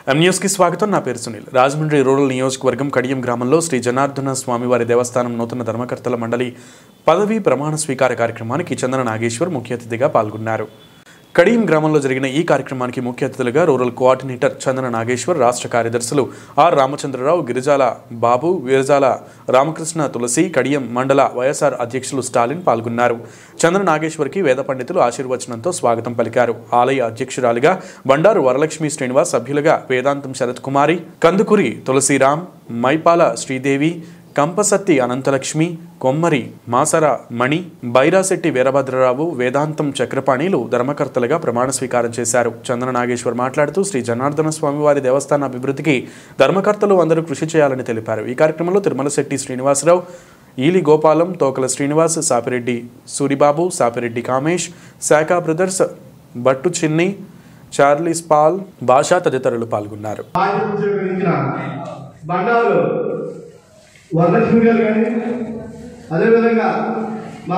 ఎం న్యూస్కి స్వాగతం నా పేరు సునీల్ రాజమండ్రి రూరల్ నియోజకవర్గం కడియం గ్రామంలో శ్రీ జనార్దన స్వామివారి దేవస్థానం నూతన ధర్మకర్తల మండలి పదవీ ప్రమాణ స్వీకార కార్యక్రమానికి చందన నాగేశ్వర్ ముఖ్య అతిథిగా పాల్గొన్నారు కడియం గ్రామంలో జరిగిన ఈ కార్యక్రమానికి ముఖ్య అతిథులుగా రూరల్ కోఆర్డినేటర్ చందన నాగేశ్వర్ రాష్ట్ర కార్యదర్శులు ఆర్ రామచంద్రరావు గిరిజాల బాబు వీరజాల రామకృష్ణ తులసి కడియం మండల వైఎస్ఆర్ అధ్యక్షులు స్టాలిన్ పాల్గొన్నారు చంద్ర నాగేశ్వర్కి వేద పండితులు ఆశీర్వచనంతో స్వాగతం పలికారు ఆలయ అధ్యక్షురాలిగా బండారు వరలక్ష్మి శ్రీనివాస్ సభ్యులుగా వేదాంతం శరత్ కుమారి కందుకూరి తులసిరాం మైపాల శ్రీదేవి కంపసత్తి అనంతలక్ష్మి కొమ్మరి మాసర మణి బైరాశెట్టి వీరభద్రరావు వేదాంతం చక్రపాణిలు ధర్మకర్తలుగా ప్రమాణ స్వీకారం చేశారు చందన నాగేశ్వర్ మాట్లాడుతూ శ్రీ జనార్దన స్వామివారి దేవస్థాన అభివృద్ధికి ధర్మకర్తలు అందరూ కృషి చేయాలని తెలిపారు ఈ కార్యక్రమంలో తిరుమలశెట్టి శ్రీనివాసరావు ఈలి గోపాలం తోకల శ్రీనివాస్ సాపిరెడ్డి సూరిబాబు సాపిరెడ్డి కామేష్ శాఖ బ్రదర్స్ బట్టు చిన్ని చార్లీస్ పాల్ భాషా తదితరులు పాల్గొన్నారు బాధ్యత స్వీకరించిన బండారు వరలక్ష్మి గారు కానీ అదేవిధంగా మా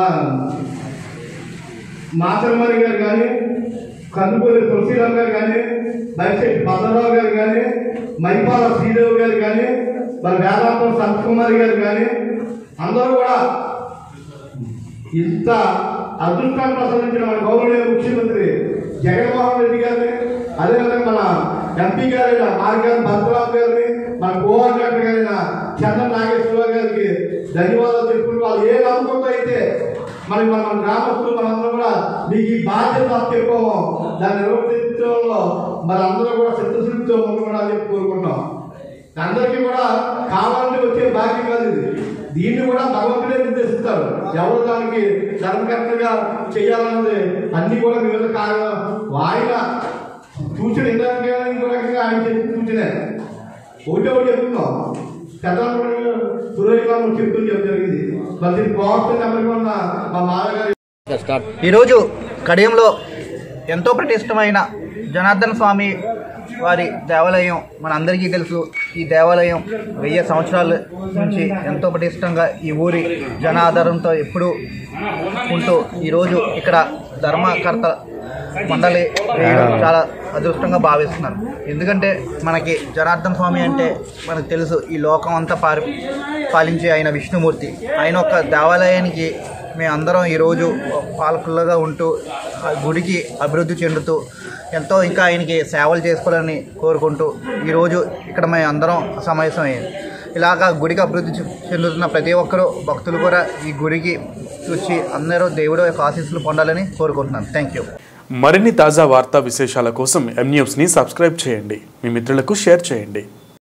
మాతరమణి గారు కానీ కందుకూరి తులసిరామ్ గారు కానీ బైశెట్టి భద్రరావు గారు కానీ మైపాల శ్రీదేవి గారు కానీ మన వేదాంతం సత్కుమారి గారు కానీ అందరూ కూడా ఇంత అదృష్టాన్ని ప్రసాదించిన మన గౌరవనీయ ముఖ్యమంత్రి జగన్మోహన్ రెడ్డి గారిని అదేవిధంగా మన ఎంపీ గారైన మార్గాన్ భద్రరావు గారిని మన కోఆర్డినేటర్ గారైన చంద్ర నాగేశ్వరరావు గారికి ధన్యవాదాలు చెప్పుకుంటూ వాళ్ళు ఏ నమ్మకంతో అయితే మరి మన మన గ్రామస్తులు మనందరం కూడా మీకు ఈ బాధ్యత చెప్పాము దాన్ని నిర్వర్తించడంలో మరి అందరూ కూడా చిత్తశుద్ధితో ముందుకోవడానికి చెప్పి కోరుకుంటున్నాం అందరికీ కూడా కావాలంటే వచ్చే భాగ్యం కాదు ఇది దీన్ని కూడా భగవంతుడే నిర్దేశిస్తారు ఎవరు దానికి ధర్మకర్తగా చేయాలన్నది అన్ని కూడా వివిధ కారణం ఆయన సూచన ఇందాక ఇంకో రకంగా ఆయన చెప్పిన సూచనే ఒకటే ఒకటి చెప్తున్నాం పెద్దలు పురోహితం చెప్తుంది చెప్పడం జరిగింది మరి దీన్ని బాగుంటుంది ఎవరికి ఉన్న మా మామగారు ఈరోజు కడియంలో ఎంతో ప్రతిష్టమైన జనార్దన స్వామి వారి దేవాలయం మన అందరికీ తెలుసు ఈ దేవాలయం వెయ్యి సంవత్సరాల నుంచి ఎంతో ప్రతిష్టంగా ఈ ఊరి జనాధారంతో ఎప్పుడూ ఉంటూ ఈరోజు ఇక్కడ ధర్మకర్త మండలి వేయడం చాలా అదృష్టంగా భావిస్తున్నాను ఎందుకంటే మనకి జనార్దన స్వామి అంటే మనకు తెలుసు ఈ లోకం అంతా పారి పాలించే ఆయన విష్ణుమూర్తి ఆయన ఒక దేవాలయానికి మేమందరం ఈరోజు పాలకులుగా ఉంటూ ఆ గుడికి అభివృద్ధి చెందుతూ ఎంతో ఇంకా ఆయనకి సేవలు చేసుకోవాలని కోరుకుంటూ ఈరోజు ఇక్కడ మేము అందరం సమావేశమయ్యాం ఇలాగా గుడికి అభివృద్ధి చె- చెందుతున్న ప్రతి ఒక్కరూ భక్తులు కూడా ఈ గుడికి వచ్చి అందరూ దేవుడు యొక్క ఆశీస్సులు పొందాలని కోరుకుంటున్నాను థ్యాంక్ యూ మరిన్ని తాజా వార్తా విశేషాల కోసం ఎం న్యూస్ని సబ్స్క్రైబ్ చేయండి మీ మిత్రులకు షేర్ చేయండి